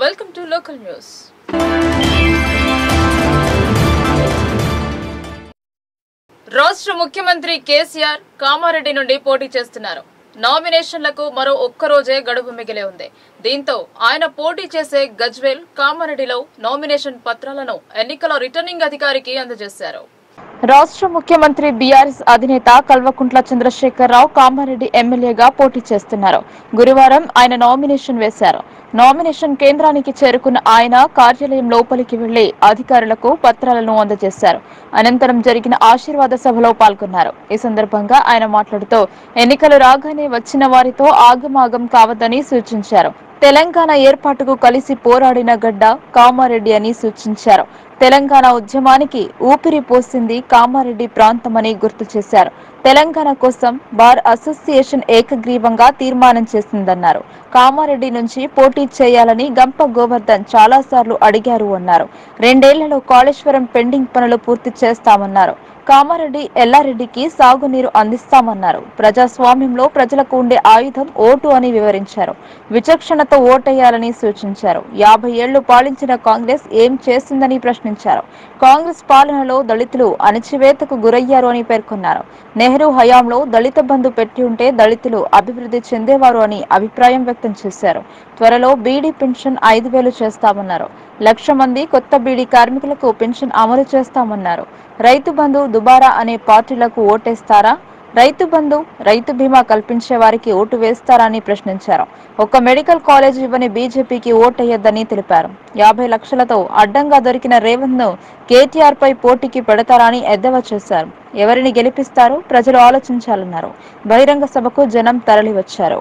Welcome to local news రాష్ట్ర ముఖ్యమంత్రి కేసీఆర్ కామారెడ్డి నుండి పోటీ చేస్తున్నారు నామినేషన్లకు మరో ఒక్క రోజే గడువు మిగిలే ఉంది దీంతో ఆయన పోటీ చేసే గజ్వేల్ కామారెడ్డిలో నామినేషన్ పత్రాలను ఎన్నికల రిటర్నింగ్ అధికారికి అందజేశారు రాష్ట్ర ముఖ్యమంత్రి బీఆర్ఎస్ అధినేత కల్వకుంట్ల చంద్రశేఖరరావు కామారెడ్డి ఎమ్మెల్యేగా పోటీ చేస్తున్నారు గురువారం ఆయన నామినేషన్ వేశారు నామినేషన్ కేంద్రానికి చేరుకున్న ఆయన కార్యాలయం లోపలికి వెళ్లి అధికారులకు పత్రాలను అందజేశారు అనంతరం జరిగిన ఆశీర్వాద సభలో పాల్గొన్నారు ఈ సందర్భంగా ఆయన మాట్లాడుతూ ఎన్నికలు రాగానే వచ్చిన వారితో ఆగమాగం కావద్దని సూచించారు తెలంగాణ ఏర్పాటుకు కలిసి పోరాడిన గడ్డ కామారెడ్డి అని సూచించారు తెలంగాణ ఉద్యమానికి ఊపిరి పోసింది కామారెడ్డి ప్రాంతమని గుర్తు చేశారు తెలంగాణ కోసం బార్ అసోసియేషన్ ఏకగ్రీవంగా తీర్మానం చేసిందన్నారు కామారెడ్డి నుంచి పోటీ చేయాలని గంప గోవర్ధన్ చాలాసార్లు అడిగారు అన్నారు రెండేళ్లలో కాళేశ్వరం పెండింగ్ పనులు పూర్తి చేస్తామన్నారు కామారెడ్డి ఎల్లారెడ్డికి సాగునీరు అందిస్తామన్నారు ప్రజాస్వామ్యంలో ప్రజలకు ఉండే ఆయుధం ఓటు అని వివరించారు విచక్షణతో ఓటేయాలని సూచించారు యాభై ఏళ్లు పాలించిన కాంగ్రెస్ ఏం చేసిందని ప్రశ్నించారు కాంగ్రెస్ పాలనలో దళితులు అణచివేతకు గురయ్యారు అని పేర్కొన్నారు నెహ్రూ హయాంలో దళిత బంధు పెట్టి ఉంటే దళితులు అభివృద్ధి చెందేవారు అని అభిప్రాయం వ్యక్తం చేశారు త్వరలో బీడీ పెన్షన్ ఐదు వేలు చేస్తామన్నారు లక్ష మంది కొత్త బీడీ కార్మికులకు పెన్షన్ అమలు చేస్తామన్నారు రైతు బంధు దుబారా అనే పార్టీలకు ఓటేస్తారా రైతు బంధు రైతు బీమా కల్పించే వారికి ఓటు వేస్తారా అని ప్రశ్నించారు ఒక్క మెడికల్ కాలేజ్ ఇవ్వని బీజేపీకి ఓటేయొద్దని తెలిపారు యాభై లక్షలతో అడ్డంగా దొరికిన రేవంత్ ను కేటీఆర్ పై పోటీకి పెడతారా అని ఎద్దేవా చేశారు ఎవరిని గెలిపిస్తారో ప్రజలు ఆలోచించాలన్నారు బహిరంగ సభకు జనం తరలివచ్చారు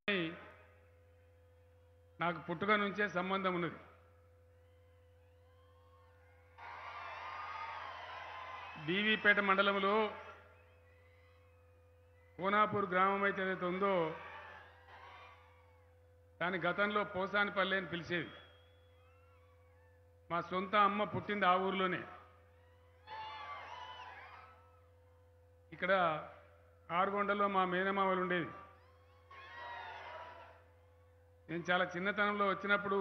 నాకు పుట్టుక నుంచే సంబంధం ఉన్నది బీవీపేట మండలంలో కోనాపూర్ గ్రామం అయితే ఏదైతే ఉందో దాని గతంలో పోసానిపల్లి అని పిలిచేది మా సొంత అమ్మ పుట్టింది ఆ ఊర్లోనే ఇక్కడ ఆరుగొండలో మా మేనమామలు ఉండేది నేను చాలా చిన్నతనంలో వచ్చినప్పుడు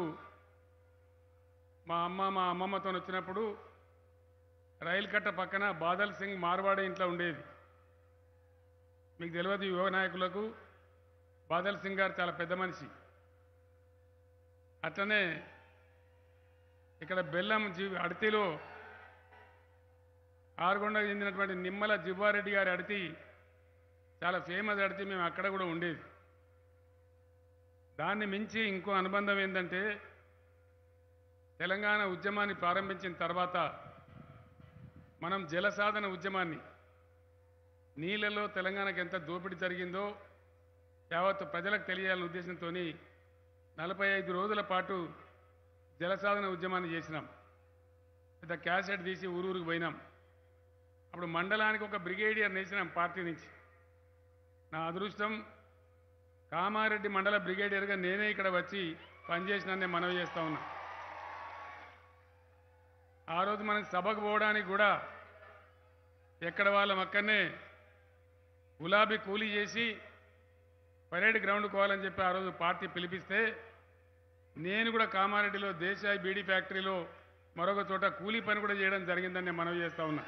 మా అమ్మ మా అమ్మమ్మతో వచ్చినప్పుడు రైలు కట్ట పక్కన బాదల్ సింగ్ మార్వాడే ఇంట్లో ఉండేది మీకు తెలియదు యువ నాయకులకు బాదల్ సింగ్ గారు చాలా పెద్ద మనిషి అట్లనే ఇక్కడ బెల్లం జీ అడితిలో ఆరుగొండకు చెందినటువంటి నిమ్మల జివ్వారెడ్డి గారి అడితి చాలా ఫేమస్ అడితి మేము అక్కడ కూడా ఉండేది దాన్ని మించి ఇంకో అనుబంధం ఏంటంటే తెలంగాణ ఉద్యమాన్ని ప్రారంభించిన తర్వాత మనం జలసాధన ఉద్యమాన్ని నీళ్ళలో తెలంగాణకు ఎంత దోపిడీ జరిగిందో యావత్తు ప్రజలకు తెలియాలనే ఉద్దేశంతో నలభై ఐదు రోజుల పాటు జలసాధన ఉద్యమాన్ని చేసినాం పెద్ద క్యాసెట్ తీసి ఊరూరికి పోయినాం అప్పుడు మండలానికి ఒక బ్రిగేడియర్ నేసినాం పార్టీ నుంచి నా అదృష్టం కామారెడ్డి మండల బ్రిగేడియర్గా నేనే ఇక్కడ వచ్చి పనిచేసినని మనవి చేస్తా ఉన్నా ఆ రోజు మనం సభకు పోవడానికి కూడా ఎక్కడ వాళ్ళం అక్కడనే గులాబీ కూలీ చేసి పరేడ్ గ్రౌండ్ కోవాలని చెప్పి ఆ రోజు పార్టీ పిలిపిస్తే నేను కూడా కామారెడ్డిలో దేశాయి బీడీ ఫ్యాక్టరీలో మరొక చోట కూలీ పని కూడా చేయడం జరిగిందని నేను మనవి చేస్తా ఉన్నా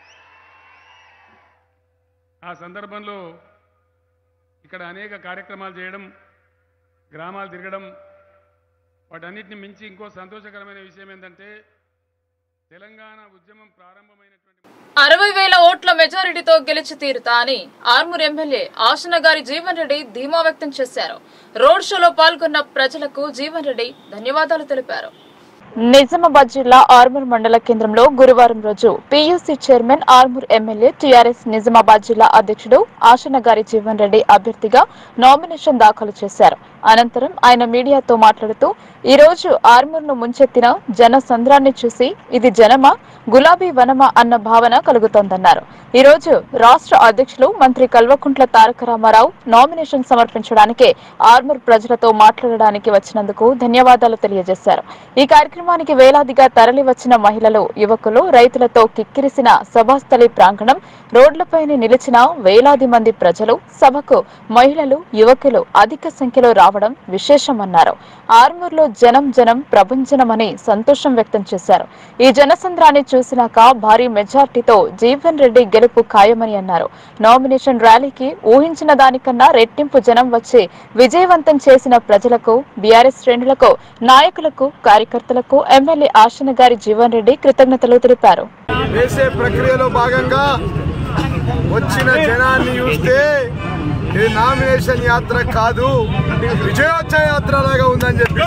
ఆ సందర్భంలో ఇక్కడ అనేక కార్యక్రమాలు చేయడం గ్రామాలు తిరగడం వాటన్నిటిని మించి ఇంకో సంతోషకరమైన విషయం ఏంటంటే తెలంగాణ ఉద్యమం ప్రారంభమైనటువంటి అరవై వేల ఓట్ల మెజారిటీతో గెలిచి తీరుతా అని ఆర్మూర్ ఎమ్మెల్యే ఆశన గారి జీవన్ రెడ్డి ధీమా వ్యక్తం చేశారు రోడ్ షోలో పాల్గొన్న ప్రజలకు జీవన్ రెడ్డి ధన్యవాదాలు తెలిపారు నిజామాబాద్ జిల్లా ఆర్మూర్ మండల కేంద్రంలో గురువారం రోజు PUC chairman Armoor MLA TRS Nizamabad జిల్లా అధ్యక్షుడు ఆశన గారి జీవన్ రెడ్డి అభ్యర్థిగా నామినేషన్ దాఖలు చేశారు అనంతరం ఆయన మీడియాతో మాట్లాడుతూ ఈ రోజు ఆర్మూర్ ను ముంచెత్తిన జన సంద్రాన్ని చూసి ఇది జనమా గులాబీ వనమా అన్న భావన కలుగుతోందన్నారు ఈ రోజు రాష్ట్ర అధ్యక్షులు మంత్రి కల్వకుంట్ల తారక రామారావు నామినేషన్ సమర్పించడానికే ఆర్మూర్ ప్రజలతో మాట్లాడడానికి వచ్చినందుకు ధన్యవాదాలు తెలియజేశారు ఈ కార్యక్రమంలో కార్యక్రమానికి వేలాదిగా తరలివచ్చిన మహిళలు యువకులు రైతులతో కిక్కిరిసిన సభాస్థలి ప్రాంగణం రోడ్లపైన నిలిచిన వేలాది మంది ప్రజలు సభకు మహిళలు యువకులు అధిక సంఖ్యలో రావడం విశేషమన్నారు ఆర్మూర్లో జనం జనం ప్రభంజనమని సంతోషం వ్యక్తం చేశారు ఈ జనసంద్రాన్ని చూసినాక భారీ మెజార్టీతో జీవన్ రెడ్డి గెలుపు ఖాయమని అన్నారు నామినేషన్ ర్యాలీకి ఊహించిన దానికన్నా రెట్టింపు జనం వచ్చి విజయవంతం చేసిన ప్రజలకు బీఆర్ఎస్ శ్రేణులకు నాయకులకు కార్యకర్తలకు ఎమ్మెల్యే ఆశన గారి జీవన్ రెడ్డి కృతజ్ఞతలు తెలిపారు వేసే ప్రక్రియలో భాగంగా వచ్చిన జనాన్ని చూస్తే ఇది నామినేషన్ యాత్ర కాదు విజయోత్సవ యాత్ర లాగా ఉందని చెప్పి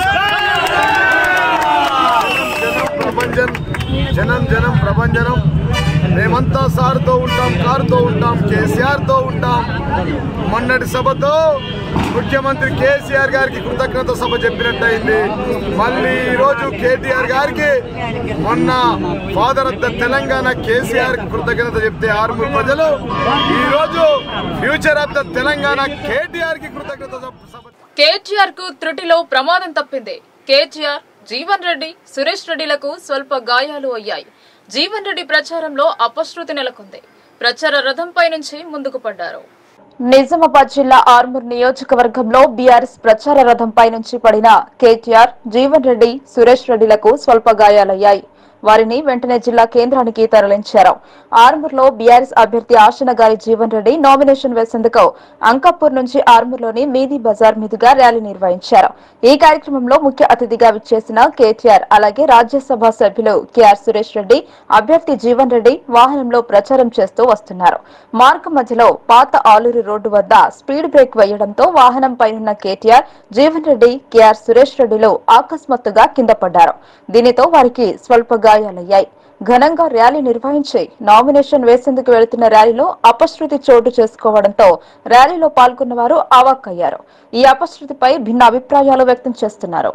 జనం ప్రపంచం జనం జనం ప్రభంజనం మేమంతా సార్తో ఉంటాం కారుతో ఉంటాం కేసీఆర్ తో ఉంటాం మొన్నటి సభతో ముఖ్యమంత్రి కేసీఆర్ గారికి కృతజ్ఞత సభ చెప్పినట్టయింది మళ్ళీ ఈ రోజు కేటీఆర్ గారికి మొన్న father of the Telangana KCR కి కృతజ్ఞత చెప్తే ఆర్మూర్ ప్రజలు ఈ రోజు future of the Telangana KTR కి కృతజ్ఞత సభ కేటీఆర్ కు త్రుటిలో ప్రమాదం తప్పింది కేటీఆర్ జీవన్ రెడ్డి సురేష్ రెడ్డిలకు స్వల్ప గాయాలు అయ్యాయి జీవన్ రెడ్డి ప్రచారంలో అపశృతి నెలకొంది ప్రచార రథంపై నుంచి ముందుకు పడ్డారు నిజామాబాద్ జిల్లా ఆర్మూర్ నియోజకవర్గంలో బీఆర్ఎస్ ప్రచార రథంపై నుంచి పడిన కేటీఆర్ జీవన్ రెడ్డి సురేష్ రెడ్డిలకు స్వల్ప గాయాలయ్యాయి వారిని వెంటనే జిల్లా కేంద్రానికి తరలించారు ఆర్మూర్లో బీఆర్ఎస్ అభ్యర్థి ఆశన గారి జీవన్ రెడ్డి నామినేషన్ వేసేందుకు అంకపూర్ నుంచి ఆర్మూర్లోని మీది బజార్ మీదుగా ర్యాలీ నిర్వహించారు ఈ కార్యక్రమంలో ముఖ్య అతిథిగా విచ్చేసిన కేటీఆర్ అలాగే రాజ్యసభ సభ్యులు కేఆర్ సురేష్ రెడ్డి అభ్యర్థి జీవన్ రెడ్డి వాహనంలో ప్రచారం చేస్తూ వస్తున్నారు మార్గ మధ్యలో పాత ఆలూరు రోడ్డు వద్ద స్పీడ్ బ్రేక్ వేయడంతో వాహనం పైనున్న కేటీఆర్ జీవన్ రెడ్డి కేఆర్ సురేష్ రెడ్డిలు అకస్మాత్తుగా కింద పడ్డారు దీనితో వారికి స్వల్ప గాయాలయ్యాయి ఘనంగా ర్యాలీ నిర్వహించి నామినేషన్ వేసేందుకు వెళుతున్న ర్యాలీలో అపశృతి చోటు చేసుకోవడంతో ర్యాలీలో పాల్గొన్న వారు అవాక్కయ్యారు ఈ అపశృతిపై భిన్న అభిప్రాయాలు వ్యక్తం చేస్తున్నారు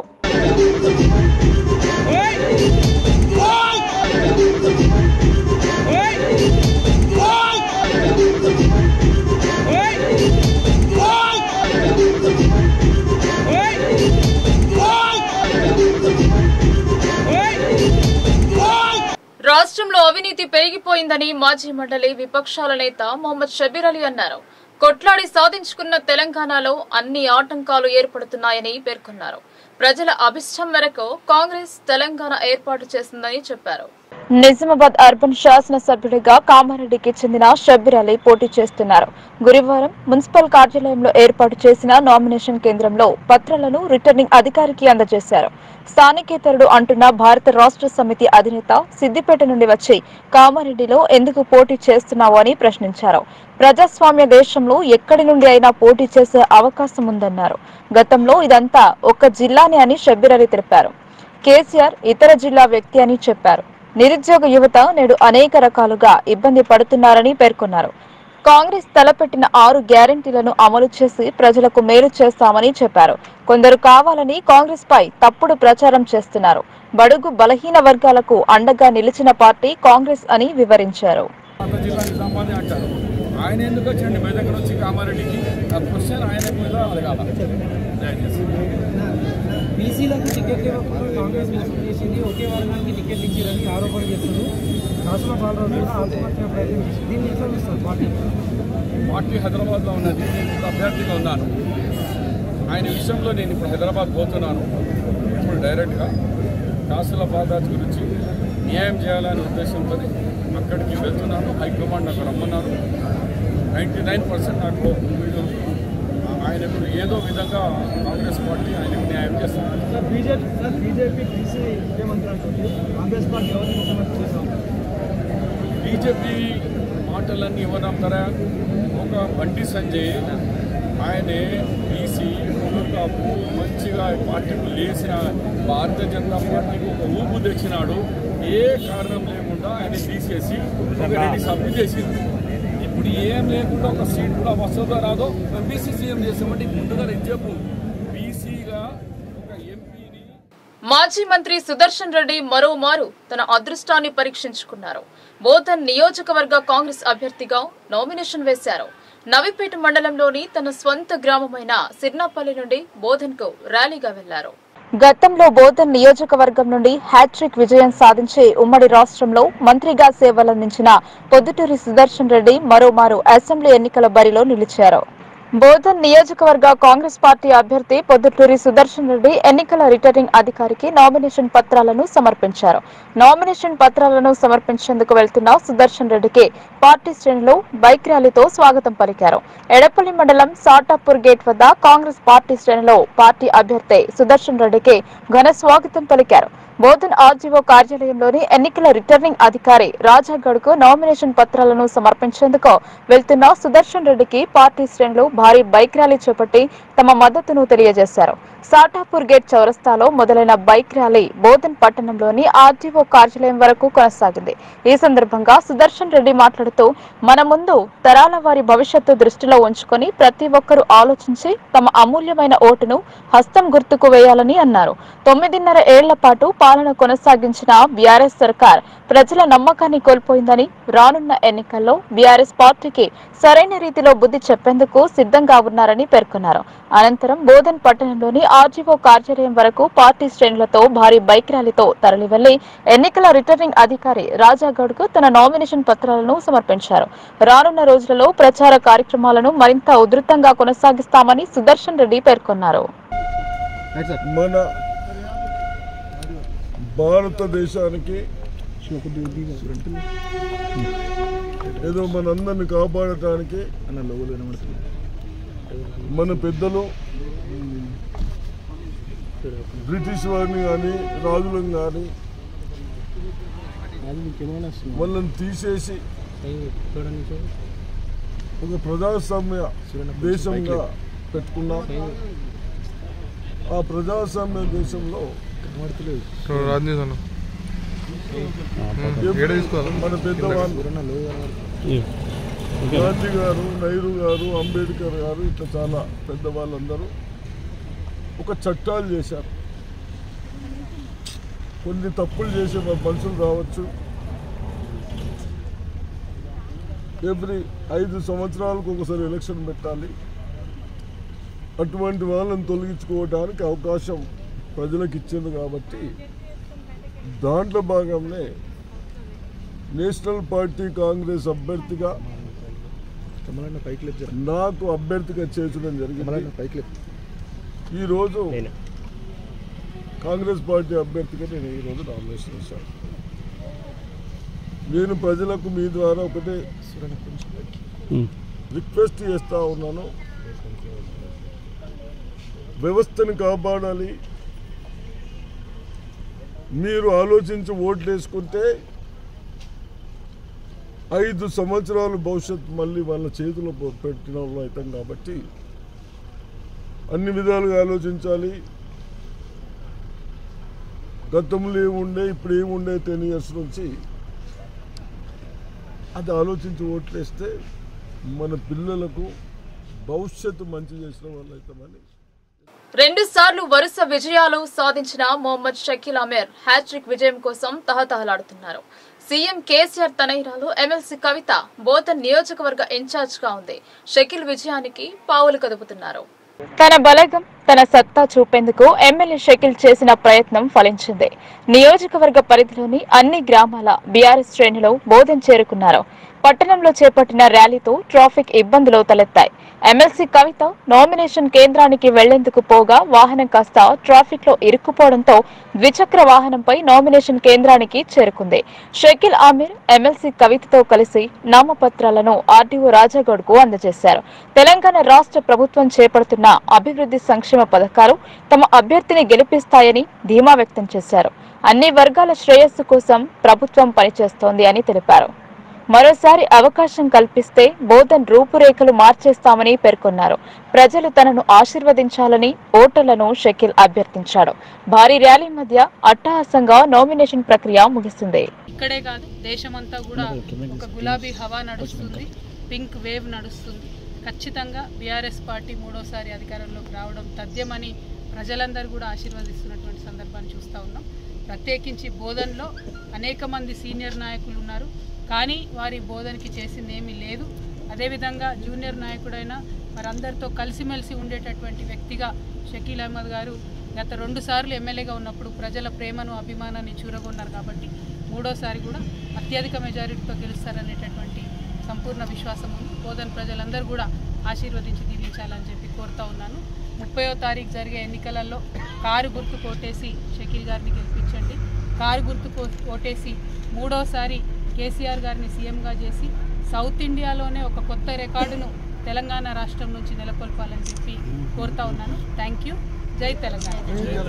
రాష్ట్రంలో అవినీతి పెరిగిపోయిందని మాజీ మండలి విపక్షాల నేత మొహమ్మద్ షబీర్ అలీ అన్నారు కొట్లాడి సాధించుకున్న తెలంగాణలో అన్ని ఆటంకాలు ఏర్పడుతున్నాయని పేర్కొన్నారు ప్రజల అభిష్టం మేరకు కాంగ్రెస్ తెలంగాణ ఏర్పాటు చేసిందని చెప్పారు నిజామాబాద్ అర్బన్ శాసనసభ్యుడిగా కామారెడ్డికి చెందిన షబ్బీర్ అలీ పోటీ చేస్తున్నారు గురువారం మున్సిపల్ కార్యాలయంలో ఏర్పాటు చేసిన నామినేషన్ కేంద్రంలో పత్రాలను రిటర్నింగ్ అధికారికి అందజేశారు స్థానికేతరుడు అంటున్న భారత రాష్ట్ర సమితి అధినేత సిద్దిపేట నుండి వచ్చి కామారెడ్డిలో ఎందుకు పోటీ చేస్తున్నావు అని ప్రశ్నించారు ప్రజాస్వామ్య దేశంలో ఎక్కడి నుండి అయినా పోటీ చేసే అవకాశం ఉందన్నారు గతంలో ఇదంతా ఒక్క జిల్లానే అని షబ్బీర్ అలీ తెలిపారు కేసీఆర్ ఇతర జిల్లా వ్యక్తి అని చెప్పారు నిరుద్యోగ యువత నేడు అనేక రకాలుగా ఇబ్బంది పడుతున్నారని పేర్కొన్నారు కాంగ్రెస్ తలపెట్టిన ఆరు గ్యారంటీలను అమలు చేసి ప్రజలకు మేలు చేస్తామని చెప్పారు కొందరు కావాలని కాంగ్రెస్ పై తప్పుడు ప్రచారం చేస్తున్నారు బడుగు బలహీన వర్గాలకు అండగా నిలిచిన పార్టీ కాంగ్రెస్ అని వివరించారు పాత జిల్లా నిజామాబాద్ అంటారు ఆయన ఎందుకు వచ్చండి మీ దగ్గర వచ్చి కామారెడ్డికి ఆ క్వశ్చన్ ఆయన మీద అడగాల దయచేసి బీసీలకు టికెట్ ఇవ్వకుండా కాంగ్రెస్ మోసం చేసింది ఒకే వర్గానికి టికెట్ ఇచ్చారని ఆరోపణ చేస్తున్నారు కాసుల బాలరాజు కూడా ఆత్మహత్య ప్రయత్నం చేసింది దీన్ని ఎట్లా చూస్తారు పార్టీ పార్టీ హైదరాబాద్లో ఉన్నది నేను ఇప్పుడు అభ్యర్థిగా ఉన్నాను ఆయన విషయంలో నేను ఇప్పుడు హైదరాబాద్ పోతున్నాను ఇప్పుడు డైరెక్ట్గా కాసుల బాలరాజు గురించి న్యాయం చేయాలనే ఉద్దేశంతో అక్కడికి వెళ్తున్నాను హైకమాండ్ నాకు రమ్మన్నారు నైంటీ నైన్ పర్సెంట్ నాకు వీళ్ళు ఆయనకు ఏదో విధంగా కాంగ్రెస్ పార్టీ ఆయనకు న్యాయం చేస్తున్నారు sir BJP sir BJP BC ముఖ్యమంత్రి అంటుంది కాంగ్రెస్ పార్టీ ఎవరిని ముఖ్యమంత్రి చేస్తాం బీజేపీ మాటలన్నీ ఎవరు నమ్ముతారా ఒక బండి సంజయ్ ఆయనే బీసీ ఒక మంచిగా పార్టీకి లేచిన భారతీయ జనతా పార్టీకి ఒక ఊపు తెచ్చినాడు ఏ కారణం లేకుండా ఆయన తీసేసి ఒక రెడ్డి సభ్యు చేసింది ఇప్పుడు ఏం లేకుండా ఒక సీట్ కూడా వస్తుందో రాదో బీసీ సీఎం చేసామంటే ముందుగా నేను చెప్పు బీసీగా ఒక ఎంపీని మాజీ మంత్రి సుదర్శన్ రెడ్డి మరోమారు తన అదృష్టాన్ని పరీక్షించుకున్నారు బోధన్ నియోజకవర్గ కాంగ్రెస్ అభ్యర్థిగా నామినేషన్ వేశారు నవిపేట మండలంలోని తన స్వంత గ్రామమైన సిర్నాపల్లి నుండి బోధన్ కు ర్యాలీగా వెళ్లారు గతంలో బోధన్ నియోజకవర్గం నుండి హ్యాట్రిక్ విజయం సాధించి ఉమ్మడి రాష్ట్రంలో మంత్రిగా సేవలందించిన పొద్దుటూరి సుదర్శన్ రెడ్డి మరోమారు అసెంబ్లీ ఎన్నికల బరిలో నిలిచారు బోధన్ నియోజకవర్గ కాంగ్రెస్ పార్టీ అభ్యర్థి పొద్దుటూరి సుదర్శన్ రెడ్డి ఎన్నికల రిటర్నింగ్ అధికారికి నామినేషన్ పత్రాలను సమర్పించారు నామినేషన్ పత్రాలను సమర్పించేందుకు వెళ్తున్న సుదర్శన్ రెడ్డికి పార్టీ శ్రేణులు బైక్ ర్యాలీతో స్వాగతం పలికారు ఎడపల్లి మండలం సాటాపూర్ గేట్ వద్ద కాంగ్రెస్ పార్టీ శ్రేణులు పార్టీ అభ్యర్థి సుదర్శన్ రెడ్డికి ఘన స్వాగతం పలికారు బోధన్ ఆర్జీఓ కార్యాలయంలోని ఎన్నికల రిటర్నింగ్ అధికారి రాజాగఢ్ కు నామినేషన్ పత్రాలను సమర్పించేందుకు వెళ్తున్న సుదర్శన్ రెడ్డికి పార్టీ శ్రేణులు భారీ బైక్ ర్యాలీ చేపట్టి తమ మద్దతును తెలియజేశారు సాటాపూర్ గేట్ చౌరస్తాలో మొదలైన బైక్ ర్యాలీ బోధన్ పట్టణంలోని ఆర్జీఓ కార్యాలయం వరకు కొనసాగింది ఈ సందర్భంగా సుదర్శన్ రెడ్డి మాట్లాడుతూ మన ముందు తరాల వారి భవిష్యత్తు దృష్టిలో ఉంచుకొని ప్రతి ఒక్కరూ ఆలోచించి తమ అమూల్యమైన ఓటును హస్తం గుర్తుకు వేయాలని అన్నారు తొమ్మిదిన్నర ఏళ్ల పాటు పాలన కొనసాగించిన బీఆర్ఎస్ సర్కార్ ప్రజల నమ్మకాన్ని కోల్పోయిందని రానున్న ఎన్నికల్లో బీఆర్ఎస్ పార్టీకి సరైన రీతిలో బుద్ధి చెప్పేందుకు సిద్ధంగా ఉన్నారని పేర్కొన్నారు అనంతరం బోధన్ పట్టణంలోని ఆర్జీఓ కార్యాలయం వరకు పార్టీ శ్రేణులతో భారీ బైక్ ర్యాలీతో తరలివెళ్లి ఎన్నికల రిటర్నింగ్ అధికారి రాజాగౌడ్ కు తన నామినేషన్ పత్రాలను సమర్పించారు రానున్న రోజులలో ప్రచార కార్యక్రమాలను మరింత ఉధృతంగా కొనసాగిస్తామని సుదర్శన్ రెడ్డి పేర్కొన్నారు మన భారతదేశానికి ఏదో మనందరిని కాపాడటానికి మన పెద్దలు బ్రిటిష్ వారిని కానీ రాజులను కానీ వాళ్ళని తీసేసి ఒక ప్రజాస్వామ్య దేశంగా పెట్టుకున్నాం ఆ ప్రజాస్వామ్య దేశంలో ఎప్పుడు మన పెద్దవాళ్ళు గాంధీ గారు నెహ్రూ గారు అంబేద్కర్ గారు ఇట్లా చాలా పెద్దవాళ్ళందరూ ఒక చట్టాలు చేశారు కొన్ని తప్పులు చేసే మనుషులు రావచ్చు ఎవ్రీ ఐదు సంవత్సరాలకు ఒకసారి ఎలక్షన్ పెట్టాలి అటువంటి వాళ్ళని తొలగించుకోవడానికి అవకాశం ప్రజలకు ఇచ్చింది కాబట్టి దాంట్లో భాగంలో నేషనల్ పార్టీ కాంగ్రెస్ అభ్యర్థిగా నాకు అభ్యర్థిగా చేర్చడం జరిగింది ఈరోజు కాంగ్రెస్ పార్టీ అభ్యర్థిగా నేను ఈరోజు నామినేషన్ చేశాను నేను ప్రజలకు మీ ద్వారా ఒకటే రిక్వెస్ట్ చేస్తా ఉన్నాను వ్యవస్థను కాపాడాలి మీరు ఆలోచించి ఓట్లు వేసుకుంటే ఐదు సంవత్సరాల భవిష్యత్తు మళ్ళీ వాళ్ళ చేతిలో పె- పెట్టిన వాళ్ళు అవుతాం కాబట్టి అన్ని విధాలుగా ఆలోచించాలి గతంలో ఏముండే ఇప్పుడు ఏముండే టెన్ ఇయర్స్ నుంచి అది ఆలోచించి ఓట్లేస్తే మన పిల్లలకు భవిష్యత్తు మంచి చేసిన వాళ్ళు అవుతామని రెండు సార్లు వరుస విజయాలు సాధించిన మొహమ్మద్ షకీల్ అమీర్ హ్యాట్రిక్ విజయం కోసం తహతహలాడుతున్నారు సీఎం కేసీఆర్ తనైరాలు ఎమ్మెల్సీ కవిత బోధన్ నియోజకవర్గ ఇన్ఛార్జ్ గా ఉంది షకీల్ విజయానికి పావులు కదుపుతున్నారు తన బలగం తన సత్తా చూపేందుకు ఎమ్మెల్యే షకీల్ చేసిన ప్రయత్నం ఫలించింది నియోజకవర్గ పరిధిలోని అన్ని గ్రామాల బీఆర్ఎస్ శ్రేణులు బోధన్ చేరుకున్నారు పట్టణంలో చేపట్టిన ర్యాలీతో ట్రాఫిక్ ఇబ్బందులు తలెత్తాయి ఎమ్మెల్సీ కవిత నామినేషన్ కేంద్రానికి వెళ్లేందుకు పోగా వాహనం కాస్త ట్రాఫిక్ లో ఇరుక్కుపోవడంతో ద్విచక్ర వాహనంపై నామినేషన్ కేంద్రానికి చేరుకుంది షకీల్ ఆమీర్ ఎమ్మెల్సీ కవితతో కలిసి నామపత్రాలను ఆర్డీఓ రాజాగౌడ్ కు అందజేశారు తెలంగాణ రాష్ట్ర ప్రభుత్వం చేపడుతున్న అభివృద్ధి సంక్షేమ పథకాలు తమ అభ్యర్థిని గెలిపిస్తాయని ధీమా వ్యక్తం చేశారు అన్ని వర్గాల శ్రేయస్సు కోసం ప్రభుత్వం పనిచేస్తోంది అని తెలిపారు మరోసారి అవకాశం కల్పిస్తే బోధన్ రూపురేఖలు మార్చేస్తామని పేర్కొన్నారు ప్రజలు తనను ఆశీర్వదించాలని ఓటర్లను షకీల్ అభ్యర్థించాడు భారీ ర్యాలీ మధ్య అట్టహాసంగా నామినేషన్ ప్రక్రియ ముగిసింది ఇక్కడే కాదు దేశమంతా కూడా ఒక గులాబీ హవా నడుస్తుంది పింక్ వేవ్ నడుస్తుంది ఖచ్చితంగా బీఆర్ఎస్ పార్టీ మూడోసారి అధికారంలోకి రావడం తథ్యమని ప్రజలందరూ కూడా ఆశీర్వదిస్తున్నటువంటి సందర్భాన్ని చూస్తూ ఉన్నాం ప్రత్యేకించి బోధనలో అనేక మంది సీనియర్ నాయకులు ఉన్నారు కానీ వారి బోధనకి చేసింది ఏమీ లేదు అదేవిధంగా జూనియర్ నాయకుడైన వారందరితో కలిసిమెలిసి ఉండేటటువంటి వ్యక్తిగా షకీల్ అహ్మద్ గారు గత రెండు సార్లు ఎమ్మెల్యేగా ఉన్నప్పుడు ప్రజల ప్రేమను అభిమానాన్ని చూరగొన్నారు కాబట్టి మూడోసారి కూడా అత్యధిక మెజారిటీతో గెలుస్తారనేటటువంటి సంపూర్ణ విశ్వాసం ఉంది బోధన్ ప్రజలందరూ కూడా ఆశీర్వదించి దీవించాలని చెప్పి కోరుతా ఉన్నాను ముప్పయో తారీఖు జరిగే ఎన్నికలలో కారు గుర్తు కోటేసి షకీల్ గారిని గెలిపించండి కారు గుర్తు కో- ఓటేసి మూడోసారి కేసీఆర్ గారిని సీఎంగా చేసి సౌత్ ఇండియాలోనే ఒక కొత్త రికార్డును తెలంగాణ రాష్ట్రం నుంచి నెలకొల్పాలని చెప్పి కోరుతా ఉన్నాను థ్యాంక్ యూ జై తెలంగాణ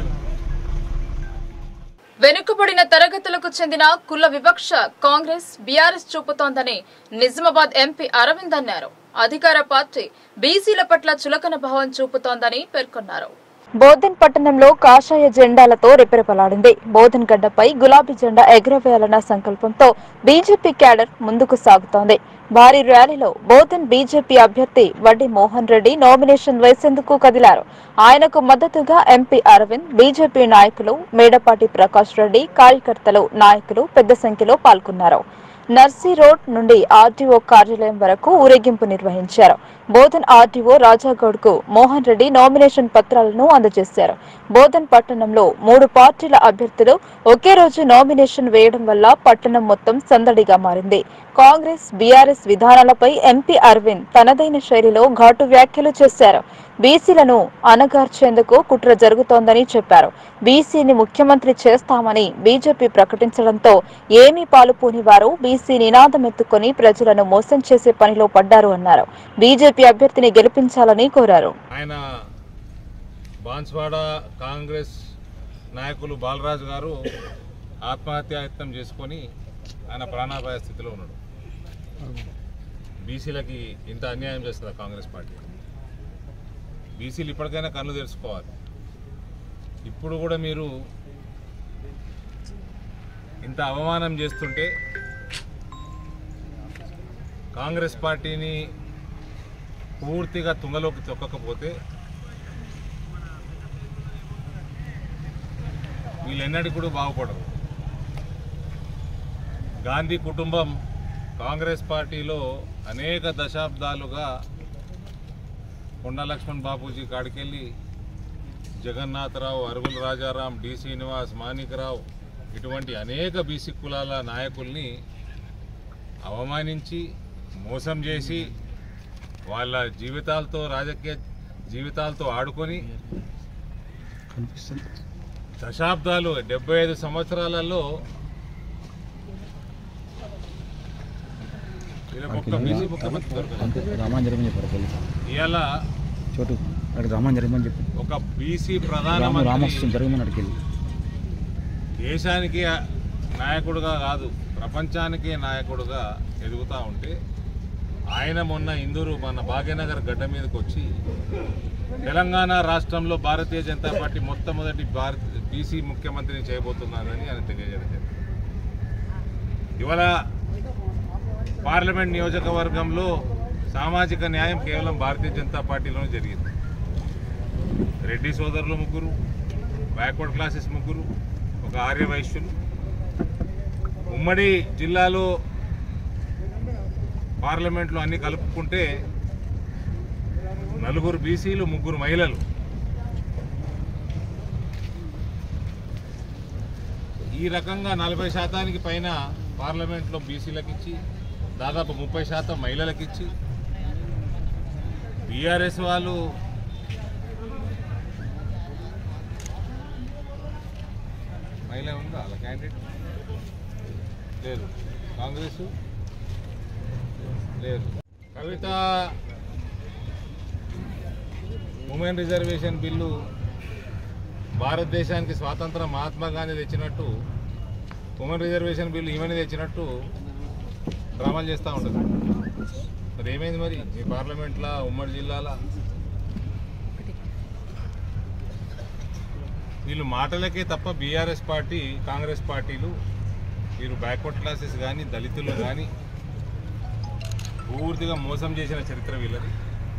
వెనుకబడిన తరగతులకు చెందిన కుల వివక్ష కాంగ్రెస్ బీఆర్ఎస్ చూపుతోందని నిజామాబాద్ ఎంపీ అరవింద్ అన్నారు అధికార పార్టీ బీసీల పట్ల చులకన భావం చూపుతోందని పేర్కొన్నారు బోధన్ పట్టణంలో కాషాయ జెండాలతో రెపెరెపలాడింది బోధన్ గడ్డపై గులాబీ జెండా ఎగురవేయాలన్న సంకల్పంతో బీజేపీ క్యాడర్ ముందుకు సాగుతోంది భారీ ర్యాలీలో బోధన్ బీజేపీ అభ్యర్థి వడ్డి మోహన్ రెడ్డి నామినేషన్ వేసేందుకు కదిలారు ఆయనకు మద్దతుగా ఎంపీ అరవింద్ బీజేపీ నాయకులు మేడపాటి ప్రకాష్ రెడ్డి కార్యకర్తలు నాయకులు పెద్ద సంఖ్యలో పాల్గొన్నారు నర్సీ రోడ్ నుండి ఆర్డీఓ కార్యాలయం వరకు ఊరేగింపు నిర్వహించారు బోధన్ ఆర్డీఓ రాజాగౌడ్ కు మోహన్ రెడ్డి నామినేషన్ పత్రాలను అందజేశారు బోధన్ పట్టణంలో మూడు పార్టీల అభ్యర్థులు ఒకే రోజు నామినేషన్ వేయడం వల్ల పట్టణం మొత్తం సందడిగా మారింది కాంగ్రెస్ బీఆర్ఎస్ విధానాలపై ఎంపీ అరవింద్ తనదైన శైలిలో ఘాటు వ్యాఖ్యలు చేశారు బీసీలను అణగార్చేందుకు కుట్ర జరుగుతోందని చెప్పారు బీసీని ముఖ్యమంత్రి చేస్తామని బీజేపీ ప్రకటించడంతో ఏమీ పాలుపోని వారు బీసీ నినాదం ఎత్తుకొని ప్రజలను మోసం చేసే పనిలో పడ్డారు అన్నారు బీజేపీ అభ్యర్థిని గెలిపించాలని కోరారు ఆయన బాన్స్వాడ కాంగ్రెస్ నాయకులు బాలరాజు గారు ఆత్మహత్యాయత్నం చేసుకొని ఆయన ప్రాణాపాయ స్థితిలో ఉన్నాడు బీసీలకి ఇంత అన్యాయం చేస్తుంది కాంగ్రెస్ పార్టీ బీసీలు ఇప్పటికైనా కళ్ళు తెరుచుకోవాలి ఇప్పుడు కూడా మీరు ఇంత అవమానం చేస్తుంటే కాంగ్రెస్ పార్టీని పూర్తిగా తుంగలోకి తొక్కకపోతే వీళ్ళెన్నటికి కూడా బాగుపడరు గాంధీ కుటుంబం కాంగ్రెస్ పార్టీలో అనేక దశాబ్దాలుగా కొండ లక్ష్మణ్ బాపూజీ కాడికెళ్ళి జగన్నాథరావు అరుగుల రాజారాం డి శ్రీనివాస్ మాణికరావు ఇటువంటి అనేక బీసీ కులాల నాయకుల్ని అవమానించి మోసం చేసి వాళ్ళ జీవితాలతో రాజకీయ జీవితాలతో ఆడుకొని దశాబ్దాలు డెబ్బై ఐదు సంవత్సరాలలో వీళ్ళకి ఒక్క బీసీ ముఖ్యమంత్రి దొరకలేదు రామాన్ జరగమని చెప్పారు పోలీసు ఇవాళ చోటు అక్కడ రామాన్ జరగమని చెప్పి ఒక బీసీ రాము ప్రధానమంత్రి రామకృష్ణ జరగమని అడిగి దేశానికి నాయకుడుగా కాదు ప్రపంచానికే నాయకుడుగా ఎదుగుతూ ఉంటే ఆయన మొన్న ఇందూరు మన భాగ్యనగర్ గడ్డ మీదకి వచ్చి తెలంగాణ రాష్ట్రంలో భారతీయ జనతా పార్టీ మొట్టమొదటి భారత బీసీ ముఖ్యమంత్రిని చేయబోతున్నానని ఆయన తెలియజేయడం జరిగింది. ఇవాళ పార్లమెంట్ నియోజకవర్గంలో సామాజిక న్యాయం కేవలం భారతీయ జనతా పార్టీలోనే జరిగింది రెడ్డి సోదరులు ముగ్గురు బ్యాక్వర్డ్ క్లాసెస్ ముగ్గురు ఒక ఆర్య వైశ్యులు ఉమ్మడి జిల్లాలో పార్లమెంట్లో అన్ని కలుపుకుంటే నలుగురు బీసీలు ముగ్గురు మహిళలు ఈ రకంగా నలభై శాతానికి పైన పార్లమెంట్లో బీసీలకు ఇచ్చి దాదాపు ముప్పై శాతం మహిళలకు ఇచ్చి బీఆర్ఎస్ వాళ్ళు మహిళ ఉందా అలా క్యాండిడేట్ లేదు కాంగ్రెస్ లేదు కవిత ఉమెన్ రిజర్వేషన్ బిల్లు భారతదేశానికి స్వాతంత్రం మహాత్మా గాంధీ తెచ్చినట్టు ఉమెన్ రిజర్వేషన్ బిల్లు ఈమెనే తెచ్చినట్టు డ్రామాలు చేస్తూ ఉంటుంది మరి ఏమైంది మరి మీ పార్లమెంట్లో ఉమ్మడి జిల్లాల వీళ్ళు మాటలకే తప్ప బీఆర్ఎస్ పార్టీ కాంగ్రెస్ పార్టీలు వీరు బ్యాక్వర్డ్ క్లాసెస్ కానీ దళితులు కానీ పూర్తిగా మోసం చేసిన చరిత్ర వీళ్ళది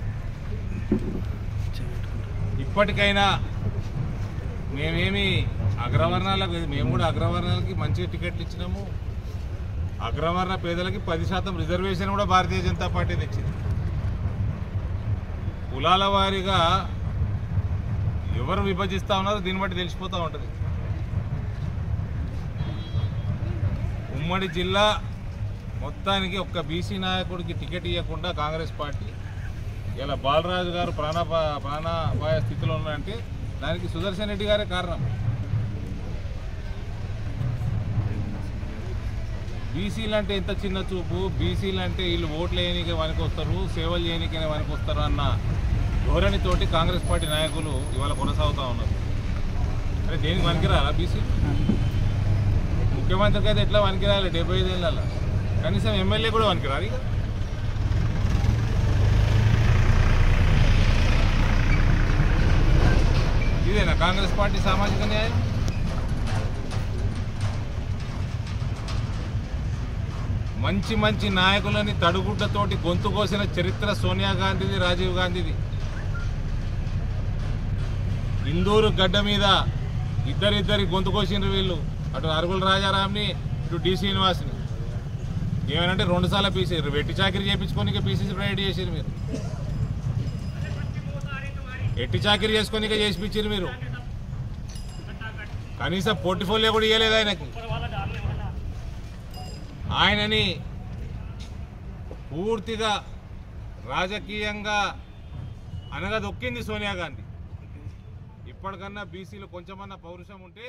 ఇప్పటికైనా మేమేమి అగ్రవర్ణాలకు మేము కూడా అగ్రవర్ణాలకి మంచిగా టికెట్లు ఇచ్చినాము అగ్రవర్ణ పేదలకి పది శాతం రిజర్వేషన్ కూడా భారతీయ జనతా పార్టీ తెచ్చింది కులాల వారీగా ఎవరు విభజిస్తా ఉన్నారో దీన్ని బట్టి తెలిసిపోతూ ఉంటుంది ఉమ్మడి జిల్లా మొత్తానికి ఒక్క బీసీ నాయకుడికి టికెట్ ఇవ్వకుండా కాంగ్రెస్ పార్టీ ఇలా బాలరాజు గారు ప్రాణ ప్రాణాపాయ స్థితిలో ఉన్నారంటే దానికి సుదర్శన్ రెడ్డి గారే కారణం బీసీలు అంటే ఎంత చిన్న చూపు బీసీలు అంటే వీళ్ళు ఓట్లు వేయనికే వస్తారు సేవలు చేయనికే వస్తారు అన్న ధోరణితోటి కాంగ్రెస్ పార్టీ నాయకులు ఇవాళ కొనసాగుతూ ఉన్నారు అరే దేనికి వనికిరాలా బీసీ ముఖ్యమంత్రికి అయితే ఎట్లా వనికిరాలి డెబ్బై ఐదు ఏళ్ళ కనీసం ఎమ్మెల్యే కూడా వనికిరాలి ఇక ఇదేనా కాంగ్రెస్ పార్టీ సామాజిక న్యాయం మంచి మంచి నాయకులని తడుగుడ్డతోటి గొంతు కోసిన చరిత్ర సోనియా గాంధీది రాజీవ్ గాంధీది ఇందూరు గడ్డ మీద ఇద్దరిద్దరి గొంతు కోసిండ్రు వీళ్ళు అటు అరుగుల రాజారాంని ఇటు డి శ్రీనివాస్ని ఏమనంటే రెండు సార్లు పీసీరు వెట్టి చాకరీ చేయించుకొని పీసీసీ ప్రైవేట్ చేసారు మీరు ఎట్టి చాకరీ చేసుకొని చేసిపించారు మీరు కనీసం పోర్టిఫోలియో కూడా ఇవ్వలేదు ఆయనకి ఆయనని పూర్తిగా రాజకీయంగా అనగదొక్కింది సోనియా గాంధీ ఇప్పటికన్నా బీసీలు కొంచెమన్నా పౌరుషం ఉంటే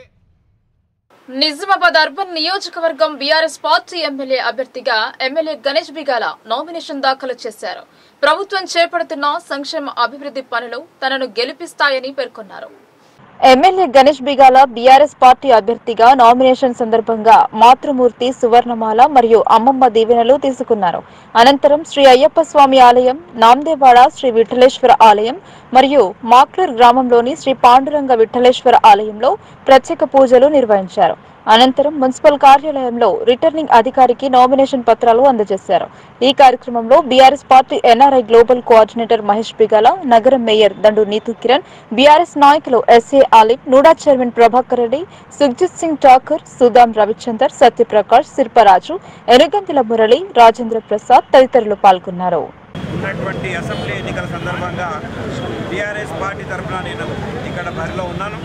నిజామాబాద్ అర్బన్ నియోజకవర్గం బీఆర్ఎస్ పార్టీ ఎమ్మెల్యే అభ్యర్థిగా ఎమ్మెల్యే గణేష్ బిగాల నామినేషన్ దాఖలు చేశారు ప్రభుత్వం చేపడుతున్న సంక్షేమ అభివృద్ధి పనులు తనను గెలిపిస్తాయని పేర్కొన్నారు ఎమ్మెల్యే గణేష్ బిగాల బీఆర్ఎస్ పార్టీ అభ్యర్థిగా నామినేషన్ సందర్భంగా మాతృమూర్తి సువర్ణమాల మరియు అమ్మమ్మ దీవెనలు తీసుకున్నారు అనంతరం శ్రీ అయ్యప్ప స్వామి ఆలయం నాందేవాడ శ్రీ విఠలేశ్వర ఆలయం మరియు మాక్లూర్ గ్రామంలోని శ్రీ పాండురంగ విఠలేశ్వర ఆలయంలో ప్రత్యేక పూజలు నిర్వహించారు అనంతరం మున్సిపల్ కార్యాలయంలో రిటర్నింగ్ అధికారికి నామినేషన్ పత్రాలు అందజేశారు ఈ కార్యక్రమంలో BRS party NRI global coordinator Mahesh Bigala నగర మేయర్ దండు నీతు కిరణ్ బీఆర్ఎస్ నాయకులు ఎస్ఏ ఆలిం నూడా చైర్మన్ ప్రభాకర్ రెడ్డి సుఖ్జిత్ సింగ్ ఠాకూర్ సుదాం రవిచందర్ సత్యప్రకాష్ శిల్పరాజు ఎనుగంతిల మురళి రాజేంద్ర ప్రసాద్ తదితరులు పాల్గొన్నారు ఉన్నటువంటి అసెంబ్లీ ఎన్నికల సందర్భంగా టీఆర్ఎస్ పార్టీ తరఫున నేను ఇక్కడ బరిలో ఉన్నాను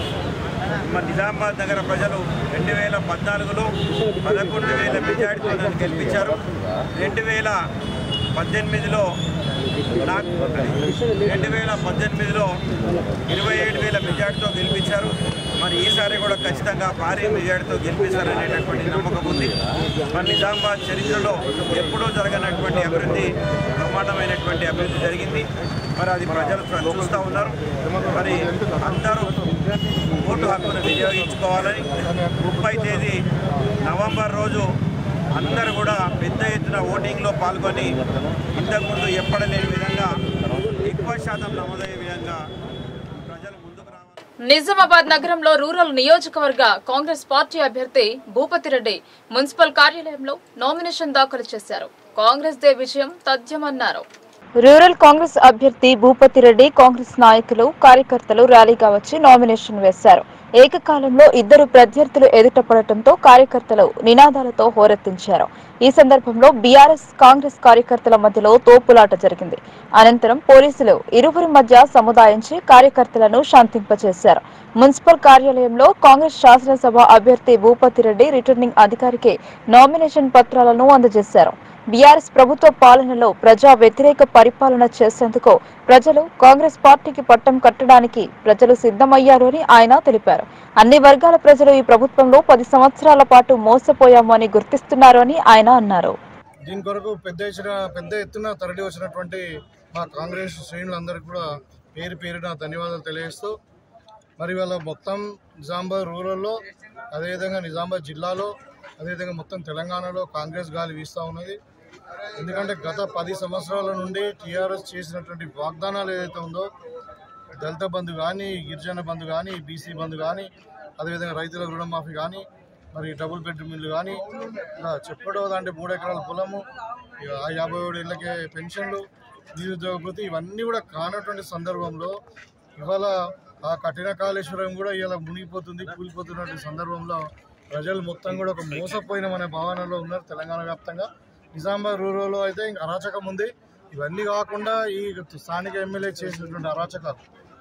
మన నిజామాబాద్ నగర ప్రజలు రెండు వేల పద్నాలుగులో పదకొండు వేల మెజార్టీతో నన్ను గెలిపించారు రెండు వేల పద్దెనిమిదిలో నాకు రెండు వేల పద్దెనిమిదిలో ఇరవై ఏడు వేల మెజార్టీతో గెలిపించారు మరి ఈసారి కూడా ఖచ్చితంగా భారీ మెజార్టీతో గెలిపిస్తారనేటటువంటి నమ్మకం ఉంది మన నిజామాబాద్ చరిత్రలో ఎప్పుడూ జరగనటువంటి అభివృద్ధి బ్రహ్మాండమైనటువంటి అభివృద్ధి జరిగింది మరి అది ప్రజలు చూస్తూ ఉన్నారు మరి అందరూ ఓటు హక్కును వినియోగించుకోవాలని ముప్పై తేదీ నవంబర్ రోజు అందరూ కూడా పెద్ద ఎత్తున ఓటింగ్లో పాల్గొని ఇంతకుముందు ఎప్పడలేని విధంగా ఎక్కువ శాతం నమోదయ్యే విధంగా ప్రజలు ముందుకు రావాలి నిజామాబాద్ నగరంలో రూరల్ నియోజకవర్గ కాంగ్రెస్ పార్టీ అభ్యర్థి భూపతిరెడ్డి మున్సిపల్ కార్యాలయంలో నామినేషన్ దాఖలు చేశారు కాంగ్రెస్ దే విజయం తథ్యమన్నారు రూరల్ కాంగ్రెస్ అభ్యర్థి భూపతిరెడ్డి కాంగ్రెస్ నాయకులు కార్యకర్తలు ర్యాలీగా వచ్చి నామినేషన్ వేశారు ఏకకాలంలో ఇద్దరు ప్రత్యర్థులు ఎదుట పడటంతో కార్యకర్తలు నినాదాలతో హోరెత్తించారు ఈ సందర్భంలో బీఆర్ఎస్ కాంగ్రెస్ కార్యకర్తల మధ్యలో తోపులాట జరిగింది అనంతరం పోలీసులు ఇరువురి మధ్య సముదాయించి కార్యకర్తలను శాంతింపచేశారు మున్సిపల్ కార్యాలయంలో కాంగ్రెస్ శాసనసభ అభ్యర్థి భూపతిరెడ్డి రిటర్నింగ్ అధికారికి నామినేషన్ పత్రాలను అందజేశారు బీఆర్ఎస్ ప్రభుత్వ పాలనలో ప్రజా వ్యతిరేక పరిపాలన చేసేందుకు ప్రజలు కాంగ్రెస్ పార్టీకి పట్టం కట్టడానికి ప్రజలు సిద్ధమయ్యారు అని ఆయన తెలిపారు అన్ని వర్గాల ప్రజలు ఈ ప్రభుత్వంలో పది సంవత్సరాల పాటు మోసపోయాము అని గుర్తిస్తున్నారు అని ఆయన అన్నారు దీని కొరకు పెద్ద ఎత్తున పెద్ద ఎత్తున తరలి వచ్చినటువంటి మా కాంగ్రెస్ శ్రేణులందరికీ కూడా పేరు పేరున ధన్యవాదాలు తెలియజేస్తూ మరి వాళ్ళ మొత్తం నిజామాబాద్ రూరల్లో అదేవిధంగా నిజామాబాద్ జిల్లాలో అదేవిధంగా మొత్తం తెలంగాణలో కాంగ్రెస్ గాలి వీస్తూ ఉన్నది ఎందుకంటే గత పది సంవత్సరాల నుండి టీఆర్ఎస్ చేసినటువంటి వాగ్దానాలు ఏదైతే ఉందో దళిత బంధు కానీ గిరిజన బంధు కానీ బీసీ బంధు కానీ అదేవిధంగా రైతుల రుణమాఫీ కానీ మరి డబుల్ బెడ్రూమ్ ఇల్లు కానీ ఇలా చెప్పడం అంటే మూడు ఎకరాల పొలము ఇక ఆ యాభై ఏడు ఇళ్ళకే పెన్షన్లు నిరుద్యోగ భృతి ఇవన్నీ కూడా కానటువంటి సందర్భంలో ఇవాళ ఆ కఠిన కాళేశ్వరం కూడా ఇలా మునిగిపోతుంది కూలిపోతున్నటువంటి సందర్భంలో ప్రజలు మొత్తం కూడా ఒక మోసపోయినమనే భావనలో ఉన్నారు తెలంగాణ వ్యాప్తంగా నిజామాబాద్ రూరల్లో అయితే ఇంకా అరాచకం ఉంది ఇవన్నీ కాకుండా ఈ స్థానిక ఎమ్మెల్యే చేసినటువంటి అరాచకాలు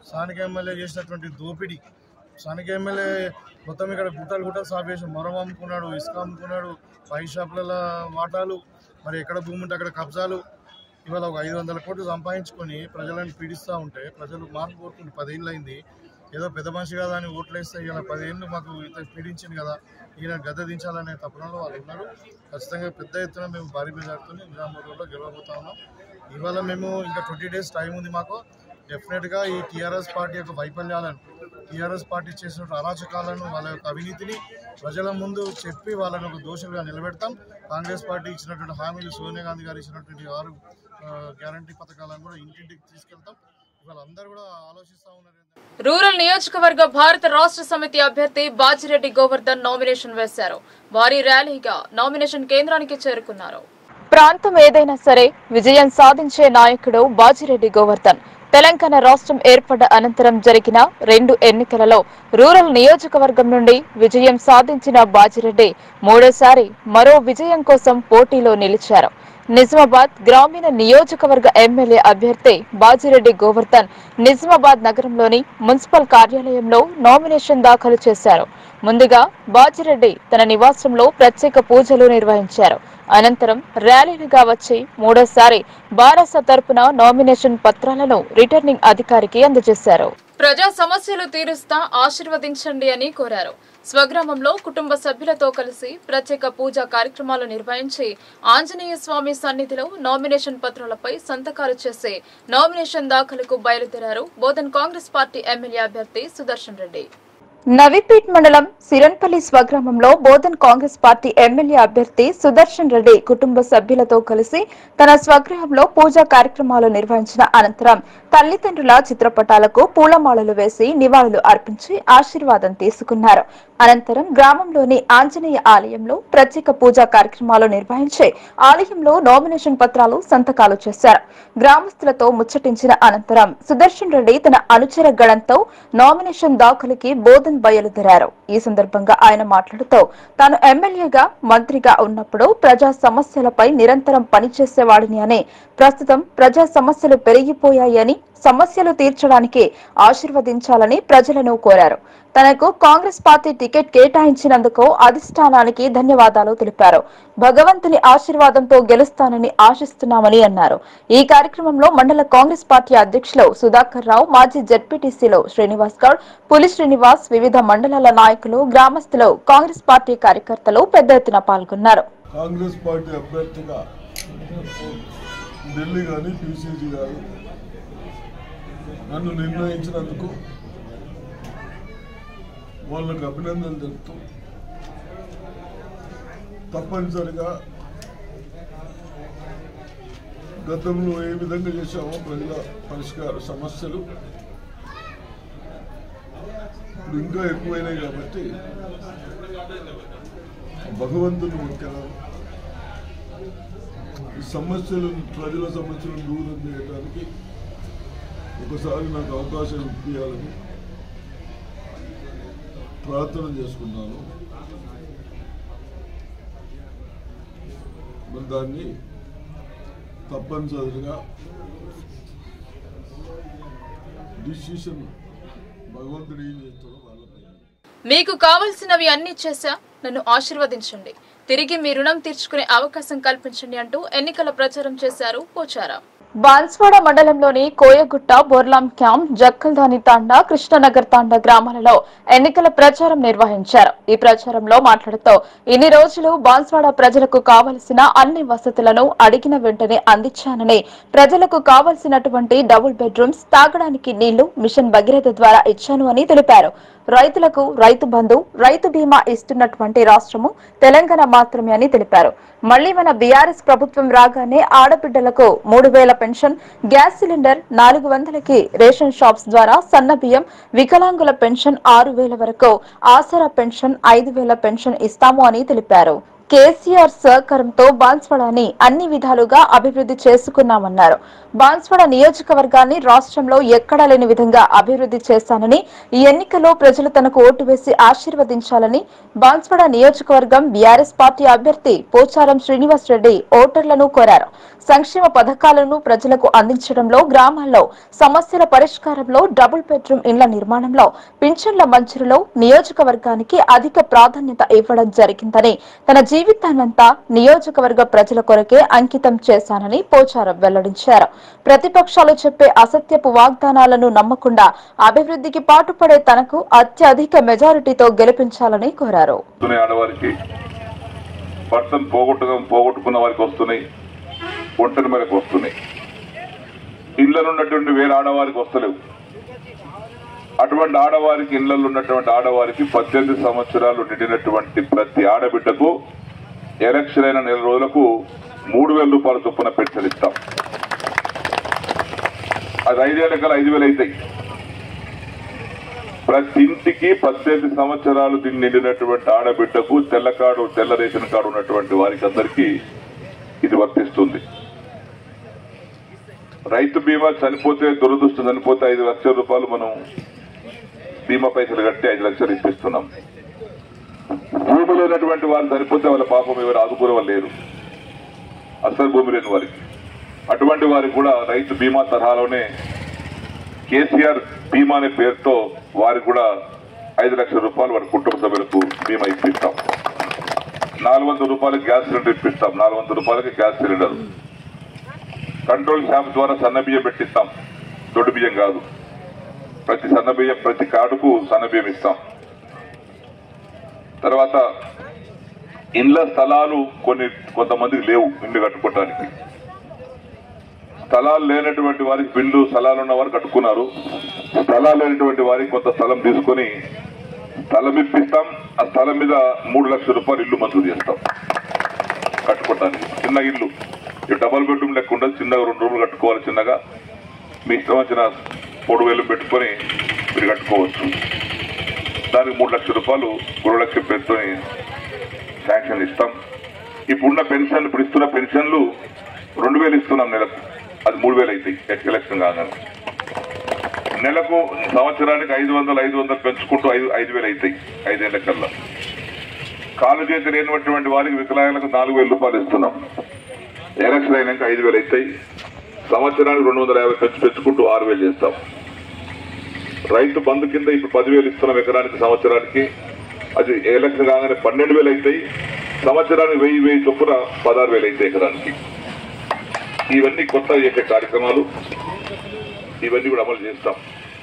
స్థానిక ఎమ్మెల్యే చేసినటువంటి దోపిడీ స్థానిక ఎమ్మెల్యే మొత్తం ఇక్కడ గుట్టలు గుట్టలు సాఫ్ చేసి మొరం అమ్ముకున్నాడు ఇసుక అమ్ముకున్నాడు పై షాపులలో వాటాలు మరి ఎక్కడ భూమి ఉంటే అక్కడ కబ్జాలు ఇవాళ ఒక ఐదు వందల కోట్లు సంపాదించుకొని ప్రజలను పీడిస్తూ ఉంటే ప్రజలు మార్పు కోరుకుంటే పదేళ్ళు అయింది ఏదో పెద్ద మనిషి కదా అని ఓట్లేస్తే ఇలా పదేళ్ళు మాకు ఇంత పీడించింది కదా ఈయన గద్ద దించాలనే తపనలో వాళ్ళు ఉన్నారు ఖచ్చితంగా పెద్ద ఎత్తున మేము భారీ మెజార్టీతో నిజామాబాద్లో గెలవబోతా ఉన్నాం ఇవాళ మేము ఇంకా ట్వంటీ డేస్ టైం ఉంది మాకు డెఫినెట్గా ఈ టీఆర్ఎస్ పార్టీ యొక్క వైఫల్యాలను టీఆర్ఎస్ పార్టీ చేసిన అరాచకాలను వాళ్ళ యొక్క అవినీతిని ప్రజల ముందు చెప్పి వాళ్ళని ఒక దోషులుగా నిలబెడతాం కాంగ్రెస్ పార్టీ ఇచ్చినటువంటి హామీలు సోనియా గాంధీ గారు ఇచ్చినటువంటి ఆరు గ్యారంటీ పథకాలను కూడా ఇంటింటికి తీసుకెళ్తాం ఇవాళ అందరూ కూడా ఆలోచిస్తూ ఉన్నారు రూరల్ నియోజకవర్గ భారత రాష్ట్ర సమితి అభ్యర్థి బాజిరెడ్డి గోవర్ధన్ నామినేషన్ వేశారు భారీ ర్యాలీగా నామినేషన్ కేంద్రానికి చేరుకున్నారు ప్రాంతం ఏదైనా సరే విజయం సాధించే నాయకుడు బాజిరెడ్డి గోవర్ధన్ తెలంగాణ రాష్ట్రం ఏర్పడ్డ అనంతరం జరిగిన రెండు ఎన్నికలలో రూరల్ నియోజకవర్గం నుండి విజయం సాధించిన బాజిరెడ్డి మూడోసారి మరో విజయం కోసం పోటీలో నిలిచారు నిజామాబాద్ గ్రామీణ నియోజకవర్గ ఎమ్మెల్యే అభ్యర్థి బాజిరెడ్డి గోవర్ధన్ నిజామాబాద్ నగరంలోని మున్సిపల్ కార్యాలయంలో నామినేషన్ దాఖలు చేశారు ముందుగా బాజిరెడ్డి తన నివాసంలో ప్రత్యేక పూజలు నిర్వహించారు అనంతరం ర్యాలీలుగా వచ్చి మూడోసారి బారస తరపున నామినేషన్ పత్రాలను రిటర్నింగ్ అధికారికి అందజేశారు ప్రజా సమస్యలు తీరుస్తా ఆశీర్వదించండి అని కోరారు స్వగ్రామంలో కుటుంబ సభ్యులతో కలిసి ప్రత్యేక పూజా కార్యక్రమాలు నిర్వహించి ఆంజనేయ స్వామి సన్నిధిలో నామినేషన్ పత్రాలపై సంతకాలు చేసి నామినేషన్ దాఖలుకు బయలుదేరారు బోధన్ కాంగ్రెస్ పార్టీ ఎమ్మెల్యే అభ్యర్థి సుదర్శన్ రెడ్డి నవీపేట్ మండలం సిరన్పల్లి స్వగ్రామంలో బోధన్ కాంగ్రెస్ పార్టీ ఎమ్మెల్యే అభ్యర్థి సుదర్శన్ రెడ్డి కుటుంబ సభ్యులతో కలిసి తన స్వగృహంలో పూజా కార్యక్రమాలు నిర్వహించిన అనంతరం తల్లిదండ్రుల చిత్రపటాలకు పూలమాలలు వేసి నివాళులు అర్పించి ఆశీర్వాదం తీసుకున్నారు అనంతరం గ్రామంలోని ఆంజనేయ ఆలయంలో ప్రత్యేక పూజా కార్యక్రమాలు నిర్వహించి ఆలయంలో నామినేషన్ పత్రాలు సంతకాలు చేశారు గ్రామస్తులతో ముచ్చటించిన అనంతరం సుదర్శన్ రెడ్డి తన అనుచర గణంతో నామినేషన్ దాఖలుకి బోధన్ బయలుదేరారు ఈ సందర్భంగా ఆయన మాట్లాడుతూ తాను ఎమ్మెల్యేగా మంత్రిగా ఉన్నప్పుడు ప్రజా సమస్యలపై నిరంతరం పనిచేసేవాడిని అని ప్రస్తుతం ప్రజా సమస్యలు పెరిగిపోయాయని సమస్యలు తీర్చడానికి ఆశీర్వదించాలని ప్రజలను కోరారు తనకు కాంగ్రెస్ పార్టీ టికెట్ కేటాయించినందుకు అధిష్టానానికి ధన్యవాదాలు తెలిపారు భగవంతుని ఆశీర్వాదంతో గెలుస్తానని ఆశిస్తున్నామని అన్నారు ఈ కార్యక్రమంలో మండల కాంగ్రెస్ పార్టీ అధ్యక్షులు సుధాకర్ రావు మాజీ జడ్పీటీసీలో శ్రీనివాస్ గౌడ్ పులి శ్రీనివాస్ వివిధ మండలాల నాయకులు గ్రామస్తులు కాంగ్రెస్ పార్టీ కార్యకర్తలు పెద్ద ఎత్తున పాల్గొన్నారు కాంగ్రెస్ పార్టీ అభ్యర్థిగా ఢిల్లీ కానీ పిసిసి గారు నన్ను నిర్ణయించినందుకు వాళ్ళకు అభినందనలు తెలుపుతూ తప్పనిసరిగా గతంలో ఏ విధంగా చేశామో ప్రజల పరిష్కార సమస్యలు ఇప్పుడు ఇంకా ఎక్కువైనాయి కాబట్టి భగవంతుని ముఖ్యంగా ఈ సమస్యలు ప్రజల సమస్యలను దూరం చేయడానికి ఒకసారి నాకు అవకాశం ఇప్పించాలని ప్రార్థన చేసుకున్నాను మరి దాన్ని తప్పనిసరిగా డిసిషన్ భగవంతుడు ఏం చేస్తాడో వాళ్ళపై మీకు కావలసినవి అన్ని చేశా నన్ను ఆశీర్వదించండి తిరిగి మీ రుణం తీర్చుకునే అవకాశం కల్పించండి అంటూ ఎన్నికల ప్రచారం చేశారు పోచారా బాన్స్వాడ మండలంలోని కోయగుట్ట బోర్లాం క్యాంప్ జక్కల్దాని తాండా కృష్ణనగర్ తాండా గ్రామాలలో ఎన్నికల ప్రచారం నిర్వహించారు ఈ ప్రచారంలో మాట్లాడుతూ ఇన్ని రోజులు బాన్స్వాడ ప్రజలకు కావలసిన అన్ని వసతులను అడిగిన వెంటనే అందించానని ప్రజలకు కావలసినటువంటి డబుల్ బెడ్రూమ్స్ తాగడానికి నీళ్లు మిషన్ భగీరథ ద్వారా ఇచ్చాను అని తెలిపారు రైతులకు రైతు బంధు రైతు బీమా ఇస్తున్నటువంటి రాష్ట్రము తెలంగాణ మాత్రమే అని తెలిపారు మళ్లీ మన బీఆర్ఎస్ ప్రభుత్వం రాగానే ఆడబిడ్డలకు మూడు వేల పెన్షన్ గ్యాస్ సిలిండర్ నాలుగు వందలకి రేషన్ షాప్స్ ద్వారా సన్న బియ్యం వికలాంగుల పెన్షన్ ఆరు వేల వరకు ఆసరా పెన్షన్ ఐదు వేల పెన్షన్ ఇస్తాము అని తెలిపారు కేసీఆర్ సహకారంతో బాన్స్వాడని అన్ని విధాలుగా అభివృద్ధి చేసుకున్నామన్నారు బాన్స్వాడ నియోజకవర్గాన్ని రాష్ట్రంలో ఎక్కడా లేని విధంగా అభివృద్ధి చేశానని ఈ ఎన్నికలో ప్రజలు తనకు ఓటు వేసి ఆశీర్వదించాలని బాన్స్వాడ నియోజకవర్గం బీఆర్ఎస్ పార్టీ అభ్యర్థి పోచారం శ్రీనివాస్ రెడ్డి ఓటర్లను కోరారు సంక్షేమ పథకాలను ప్రజలకు అందించడంలో గ్రామాల్లో సమస్యల పరిష్కారంలో డబుల్ బెడ్రూమ్ ఇండ్ల నిర్మాణంలో పింఛన్ల మంజూరులో నియోజకవర్గానికి అధిక ప్రాధాన్యత ఇవ్వడం జరిగిందని తన జీవితాన్నంతా నియోజకవర్గ ప్రజల కొరకే అంకితం చేశానని పోచారం వెల్లడించారు ప్రతిపక్షాలు చెప్పే అసత్యపు వాగ్దానాలను నమ్మకుండా అభివృద్ధికి పాటుపడే తనకు అత్యధిక మెజారిటీతో గెలిపించాలని కోరారు వస్తున్నాయి ఆడవారికి భర్తను పోగొట్టుగా పోగొట్టుకున్న వారికి వస్తున్నాయి ఒంటరి మేరకు వస్తున్నాయి ఇళ్లలో ఉన్నటువంటి వేరే ఆడవారికి వస్తలేవు అటువంటి ఆడవారికి ఇళ్లలో ఉన్నటువంటి ఆడవారికి పద్దెనిమిది సంవత్సరాలు నిండినటువంటి ప్రతి ఆడబిడ్డకు ఎలక్షన్ అయిన నెల రోజులకు మూడు వేల రూపాయల చొప్పున పెన్షన్ ఇస్తాం అది ఐదేళ్ల కల్లా ఐదు వేలు అవుతాయి ప్రతి ఇంటికి పద్దెనిమిది సంవత్సరాలు దీన్ని నిండినటువంటి ఆడబిడ్డకు తెల్ల కార్డు తెల్ల రేషన్ కార్డు ఉన్నటువంటి వారికి అందరికీ ఇది వర్తిస్తుంది రైతు బీమా చనిపోతే దురదృష్టం చనిపోతే ఐదు లక్షల రూపాయలు మనం బీమా పైసలు కట్టి ఐదు లక్షలు ఇప్పిస్తున్నాం భూమి లేనటువంటి వారు చనిపోతే వాళ్ళ పాపం ఎవరు ఆదుకునే వాళ్ళు లేరు అసలు భూమి లేని వారికి అటువంటి వారికి కూడా రైతు బీమా తరహాలోనే కేసీఆర్ బీమా అనే పేరుతో వారికి కూడా ఐదు లక్షల రూపాయలు వారి కుటుంబ సభ్యులకు బీమా ఇప్పిస్తాం నాలుగు వందల రూపాయలకి గ్యాస్ సిలిండర్ ఇప్పిస్తాం నాలుగు వందల రూపాయలకి గ్యాస్ సిలిండర్ కంట్రోల్ షాప్ ద్వారా సన్న బియ్యం పెట్టిస్తాం దొడ్డు బియ్యం కాదు ప్రతి సన్న బియ్యం ప్రతి కార్డుకు సన్న బియ్యం ఇస్తాం తర్వాత ఇండ్ల స్థలాలు కొన్ని కొంతమందికి లేవు ఇల్లు కట్టుకోవటానికి స్థలాలు లేనటువంటి వారికి బిల్లు స్థలాలు ఉన్న వారు కట్టుకున్నారు స్థలాలు లేనటువంటి వారికి కొంత స్థలం తీసుకొని స్థలం ఇప్పిస్తాం ఆ స్థలం మీద మూడు లక్షల రూపాయలు ఇల్లు మంజూరు చేస్తాం కట్టుకోవటానికి చిన్న ఇల్లు ఈ డబల్ బెడ్రూమ్ లెక్క ఉండదు చిన్నగా రెండు రూములు కట్టుకోవాలి చిన్నగా మీ ఇష్టం వచ్చిన మూడు వేలు పెట్టుకొని మీరు కట్టుకోవచ్చు దానికి మూడు లక్షల రూపాయలు గృహలక్ష్మి పేరుతోని శాంక్షన్ ఇస్తాం ఇప్పుడున్న పెన్షన్ ఇప్పుడు ఇస్తున్న పెన్షన్లు రెండు వేలు ఇస్తున్నాం నెలకు అది మూడు వేలు అవుతాయి నెక్స్ట్ ఎలక్షన్ కాగానే నెలకు సంవత్సరానికి ఐదు వందలు ఐదు వందలు పెంచుకుంటూ ఐదు ఐదు వేలు అవుతాయి ఐదేళ్ల కల్లా కాలు చేతి లేనటువంటి వారికి వికలాంగులకు నాలుగు వేల రూపాయలు ఇస్తున్నాం ఎలక్షన్ అయినాక ఐదు వేలు అవుతాయి సంవత్సరానికి రెండు వందల యాభై పెంచు పెంచుకుంటూ ఆరు వేలు చేస్తాం రైతు బంధు కింద ఇప్పుడు పదివేలు ఇస్తున్నాం ఎకరానికి సంవత్సరానికి అది ఎలక్షన్ కాగానే పన్నెండు వేలు అవుతాయి సంవత్సరానికి వెయ్యి వెయ్యి చొప్పున పదహారు వేలు అవుతాయి ఎకరానికి ఇవన్నీ కొత్త చేసే కార్యక్రమాలు ఇవన్నీ కూడా అమలు చేస్తాం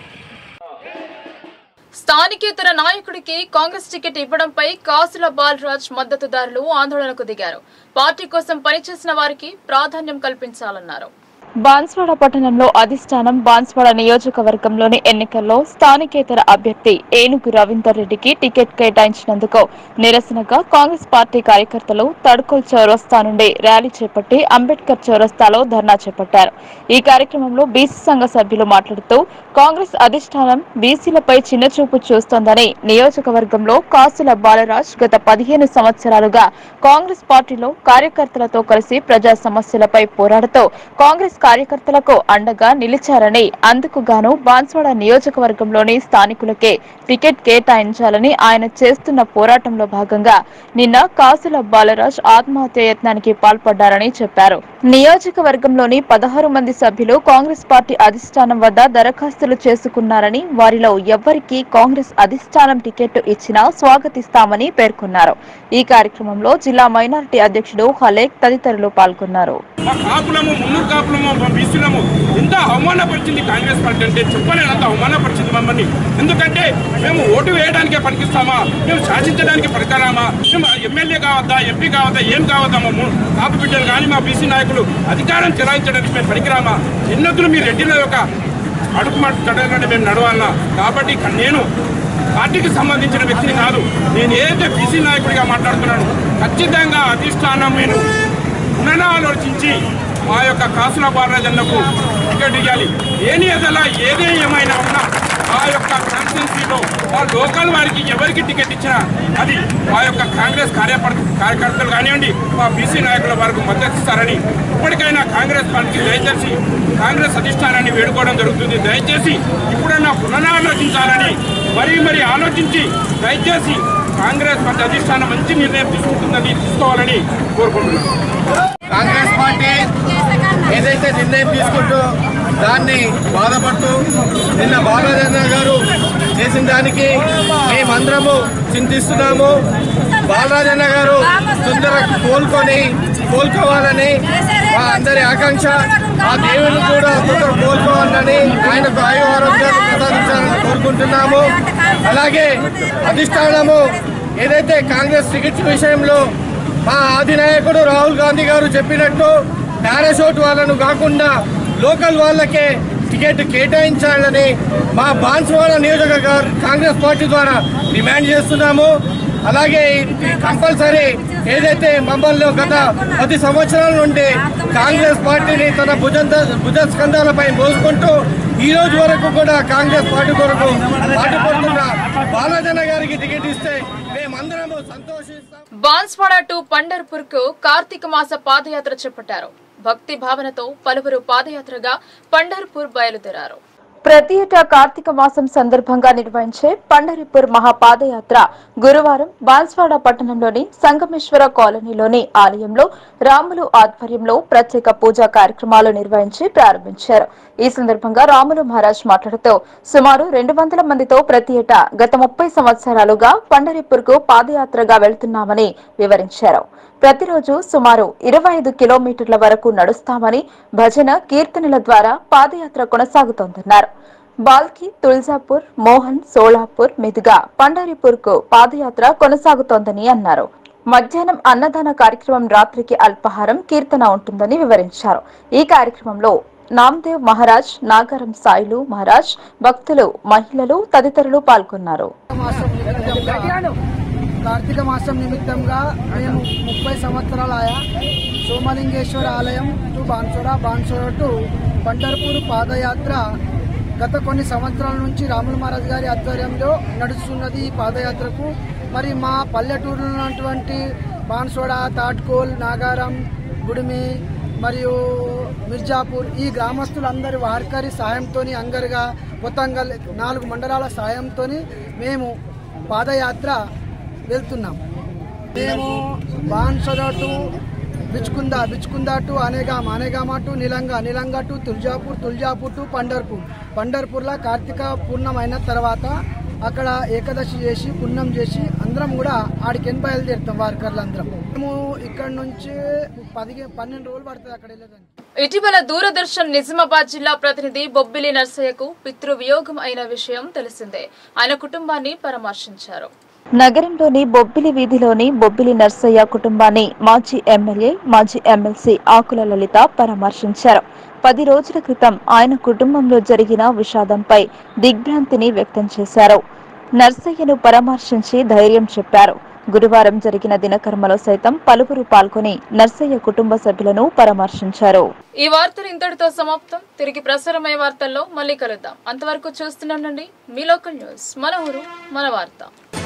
స్థానికేతర నాయకుడికి కాంగ్రెస్ టికెట్ ఇవ్వడంపై కాసుల బాలరాజ్ మద్దతుదారులు ఆందోళనకు దిగారు పార్టీ కోసం పనిచేసిన వారికి ప్రాధాన్యం కల్పించాలన్నారు బాన్స్వాడ పట్టణంలో అధిష్టానం బాన్స్వాడ నియోజకవర్గంలోని ఎన్నికల్లో స్థానికేతర అభ్యర్థి ఏనుగు రవీందర్ రెడ్డికి టికెట్ కేటాయించినందుకు నిరసనగా కాంగ్రెస్ పార్టీ కార్యకర్తలు తడుకోల్ చౌరస్తా నుండి ర్యాలీ చేపట్టి అంబేద్కర్ చౌరస్తాలో ధర్నా చేపట్టారు ఈ కార్యక్రమంలో బీసీ సంఘ సభ్యులు మాట్లాడుతూ కాంగ్రెస్ అధిష్టానం బీసీలపై చిన్నచూపు చూస్తోందని నియోజకవర్గంలో కాసుల బాలరాజ్ గత పదిహేను సంవత్సరాలుగా కాంగ్రెస్ పార్టీలో కార్యకర్తలతో కలిసి ప్రజా సమస్యలపై పోరాడుతూ కాంగ్రెస్ కార్యకర్తలకు అండగా నిలిచారని అందుకు గాను బాన్స్వాడ నియోజకవర్గంలోని స్థానికులకే టికెట్ కేటాయించాలని ఆయన చేస్తున్న పోరాటంలో భాగంగా నిన్న కాసుల బాలరాజ్ ఆత్మహత్య యత్నానికి పాల్పడ్డారని చెప్పారు నియోజకవర్గంలోని పదహారు మంది సభ్యులు కాంగ్రెస్ పార్టీ అధిష్టానం వద్ద దరఖాస్తులు చేసుకున్నారని వారిలో ఎవ్వరికి కాంగ్రెస్ అధిష్టానం టికెట్ ఇచ్చినా స్వాగతిస్తామని పేర్కొన్నారు ఈ కార్యక్రమంలో జిల్లా మైనారిటీ అధ్యక్షుడు హలేక్ తదితరులు పాల్గొన్నారు మా కాపులము మున్నూరు కాపులము మా బీసీలము ఎంత అవమానపరిచింది కాంగ్రెస్ పార్టీ అంటే చెప్పలేను అంత అవమానపరిచింది మమ్మల్ని ఎందుకంటే మేము ఓటు వేయడానికే పనికిస్తామా మేము శాసించడానికి పనికిరామా మేము ఎమ్మెల్యే కావద్దా ఎంపీ కావద్దా ఏం కావద్దా మా ము- కాపు బిడ్డలు కానీ మా బీసీ నాయకులు అధికారం చెలాయించడానికి మేము పనికిరామా ఎన్నొద్దులు మీ రెడ్డిల యొక్క అడుగు మాట కడగండి మేము నడవాలన్నా కాబట్టి ఇక్కడ నేను పార్టీకి సంబంధించిన వ్యక్తిని కాదు నేను ఏదైతే బీసీ నాయకుడిగా మాట్లాడుతున్నాను ఖచ్చితంగా అధిష్టానం నేను పునరాలోచించి మా యొక్క కాసుల బాలరాజన్నకు టికెట్ ఇవ్వాలి ఏని ఎదలా ఏదే ఏమైనా ఉన్నా ఆ యొక్క కాన్స్టిట్యున్సీలో ఆ లోకల్ వారికి ఎవరికి టికెట్ ఇచ్చినా అది మా యొక్క కాంగ్రెస్ కార్యకర్త కార్యకర్తలు కానివ్వండి మా బీసీ నాయకుల వారికి మద్దతు ఇస్తారని ఇప్పటికైనా కాంగ్రెస్ పార్టీకి దయచేసి కాంగ్రెస్ అధిష్టానాన్ని వేడుకోవడం జరుగుతుంది దయచేసి ఇప్పుడన్నా పునరాలోచించాలని మరీ మరీ ఆలోచించి దయచేసి కాంగ్రెస్ పార్టీ అధిష్టానం మంచి నిర్ణయం తీసుకుంటుందని తీసుకోవాలని కోరుకుంటున్నాను కాంగ్రెస్ పార్టీ ఏదైతే నిర్ణయం తీసుకుంటూ దాన్ని బాధపడుతూ నిన్న బాలచంద్ర గారు చేసిన దానికి మేమందరము చింతిస్తున్నాము బాలరాజన్న గారు తొందర కోలుకొని కోలుకోవాలని మా అందరి ఆకాంక్ష ఆ దేవుని కూడా తొందర కోలుకోవాలని ఆయనకు ఆయు ఆరోగ్యాలు ప్రసాదించాలని కోరుకుంటున్నాము అలాగే అధిష్టానము ఏదైతే కాంగ్రెస్ టికెట్స్ విషయంలో మా అధినాయకుడు రాహుల్ గాంధీ గారు చెప్పినట్టు పారాషూట్ వాళ్ళను కాకుండా లోకల్ వాళ్ళకే టికెట్ కేటాయించాలని మా బాన్స్వాడ నియోజకవర్గ కాంగ్రెస్ పార్టీ ద్వారా డిమాండ్ చేస్తున్నాము అలాగే ఇది కంపల్సరీ ఏదైతే మమ్మల్ని గత పది సంవత్సరాల నుండి కాంగ్రెస్ పార్టీని తన భుజంత భుజ స్కంధాలపై మోసుకుంటూ ఈ రోజు వరకు కూడా కాంగ్రెస్ పార్టీ కొరకు పాటుపడుతున్న బాలజన గారికి టికెట్ ఇస్తే మేమందరము సంతోషిస్తాం బాన్స్వాడ టు పండర్పూర్ కు కార్తీక మాస పాదయాత్ర చేపట్టారు భక్తి భావనతో పలువురు పాదయాత్రగా పండర్పూర్ బయలుదేరారు ప్రతి ఏటా కార్తీక మాసం సందర్భంగా నిర్వహించే పండరిపూర్ మహాపాదయాత్ర గురువారం బాన్స్వాడ పట్టణంలోని సంగమేశ్వర కాలనీలోని ఆలయంలో రాములు ఆధ్వర్యంలో ప్రత్యేక పూజా కార్యక్రమాలు నిర్వహించి ప్రారంభించారు ఈ సందర్భంగా రాములు మహారాజ్ మాట్లాడుతూ సుమారు రెండు వందల మందితో ప్రతి ఏటా గత ముప్పై సంవత్సరాలుగా పండరిపూర్కు పాదయాత్రగా వెళ్తున్నామని వివరించారు ప్రతిరోజు సుమారు ఇరవై ఐదు కిలోమీటర్ల వరకు నడుస్తామని భజన కీర్తనల ద్వారా పాదయాత్ర కొనసాగుతోందన్నారు బాల్కి తుల్జాపూర్ మోహన్ సోలాపూర్ మీదుగా పండరిపూర్ కు పాదయాత్ర కొనసాగుతోందని అన్నారు మధ్యాహ్నం అన్నదాన కార్యక్రమం రాత్రికి అల్పాహారం కీర్తన ఉంటుందని వివరించారు ఈ కార్యక్రమంలో నామ్దేవ్ మహారాజ్ నాగారం సాయిలు మహారాజ్ భక్తులు మహిళలు తదితరులు పాల్గొన్నారు కార్తీక మాసం నిమిత్తంగా మేము ముప్పై సంవత్సరాల ఆయా సోమలింగేశ్వర ఆలయం టు బాన్సోడ బాన్సోడ టు పండర్పూర్ పాదయాత్ర గత కొన్ని సంవత్సరాల నుంచి రాముల మహారాజ్ గారి ఆధ్వర్యంలో నడుస్తున్నది ఈ పాదయాత్రకు మరి మా పల్లెటూరులో ఉన్నటువంటి బాన్సోడ తాట్కోల్ నాగారం గుడిమి మరియు మిర్జాపూర్ ఈ గ్రామస్తులందరి వార్కరి సాయంతో అంగరిగా మొత్తంగా నాలుగు మండలాల సాయంతో మేము పాదయాత్ర వెళ్తున్నాం మేము Bansoda to Bichkunda Bichkunda to Anegama Anegama to Nilanga Nilanga to Tuljapur Tuljapur to Pandharpur పండర్పూర్లో కార్తీక పూర్ణం అయిన తర్వాత అక్కడ ఏకాదశి చేసి పుణ్యం చేసి అందరం కూడా ఆడికి బయలుదేరుతాం వార్కర్లు అందరం మేము ఇక్కడ నుంచి పది పన్నెండు రోజులు పడుతుంది అక్కడ వెళ్ళేదానికి ఇటీవల దూరదర్శన్ నిజామాబాద్ జిల్లా ప్రతినిధి బొబ్బిలి నర్సయ్యకు పితృ వియోగం అయిన విషయం తెలిసిందే ఆయన కుటుంబాన్ని పరామర్శించారు నగరంలోని బొబ్బిలి వీధిలోని బొబ్బిలి నర్సయ్య కుటుంబాన్ని మాజీ ఎమ్మెల్యే మాజీ ఎమ్మెల్సీ ఆకుల లలిత పరామర్శించారు పది రోజుల క్రితం ఆయన కుటుంబంలో జరిగిన విషాదంపై దిగ్భ్రాంతిని వ్యక్తం చేశారు నర్సయ్యను పరామర్శించి ధైర్యం చెప్పారు గురువారం జరిగిన దినకర్మలో సైతం పలువురు పాల్గొని నర్సయ్య కుటుంబ సభ్యులను పరామర్శించారు ఈ వార్తలు ఇంతటితో సమాప్తం తిరిగి ప్రసారమయ్యే వార్తల్లో మళ్ళీ కలుద్దాం అంతవరకు చూస్తున్నానండి మీ లోకల్ న్యూస్ మన ఊరు మన వార్త